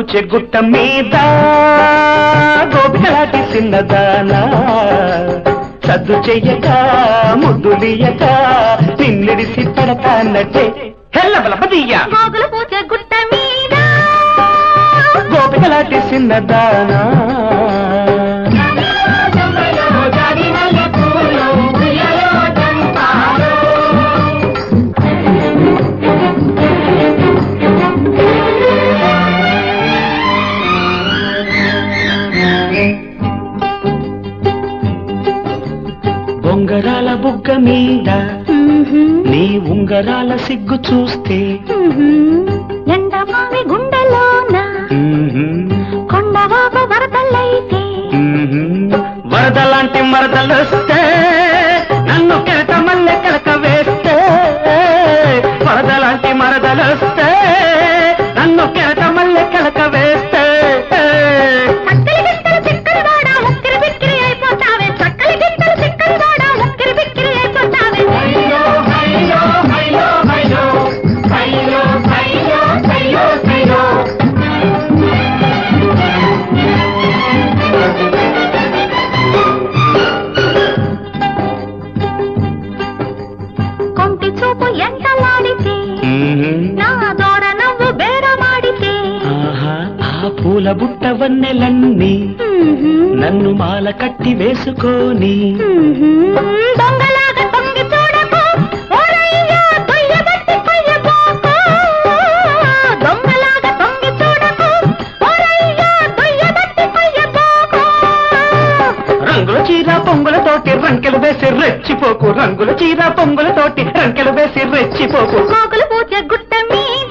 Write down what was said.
పూచే గుట్ట మీద గోపికలాటి చిన్నదానా సద్దు చెయ్యక ముద్దులియక నిన్నిడిసి పడతానట్టే హెల్లబలపదీయ గోగులు పూచే గుట్ట మీద గోపికలాటి చిన్నదానా బొంగరాల బుగ్గ మీద నీ ఉంగరాల సిగ్గు చూస్తే ఎండమావి గుండెలోన మ్మ్. కొండవాపు వరదలైతే వరద లాంటి మరదలొస్తే నన్ను కెరట మల్లె కెలక వేస్తే వరద లాంటి మరదలొస్తే నన్ను కెరట మల్లె కెలక వేస్తే చక్కలి గిత్తలు చిక్కరి వాడ ముక్కిరి బిక్కిరి అయిపోతావే చక్కలి గిత్తలు చిక్కరి వాడ ముక్కిరి బిక్కిరి అయిపోతావే కొంటి చూపు ఎంటలాడితే మ్మ్. నా దోడ నవ్వు బేరమాడితే ఆహా, ఆ పూల బుట్ట వన్నెలన్నీ నన్ను మాల కట్టి వేసుకొని దొంగలాగా తొంగి చూడకు ఓరయ్యా దొయ్యబట్టి కొయ్యబోకు దొంగలాగా తొంగి చూడకు ఓరయ్యా దొయ్యబట్టి కొయ్యబోకు రంగుల చీర పొంగులతోటి రంకెలు వేసి రెచ్చిపోకు రంగుల చీర పొంగులతోటి రంకెలు వేసి రెచ్చిపోకు కోకులు పూజ గుట్ట మీద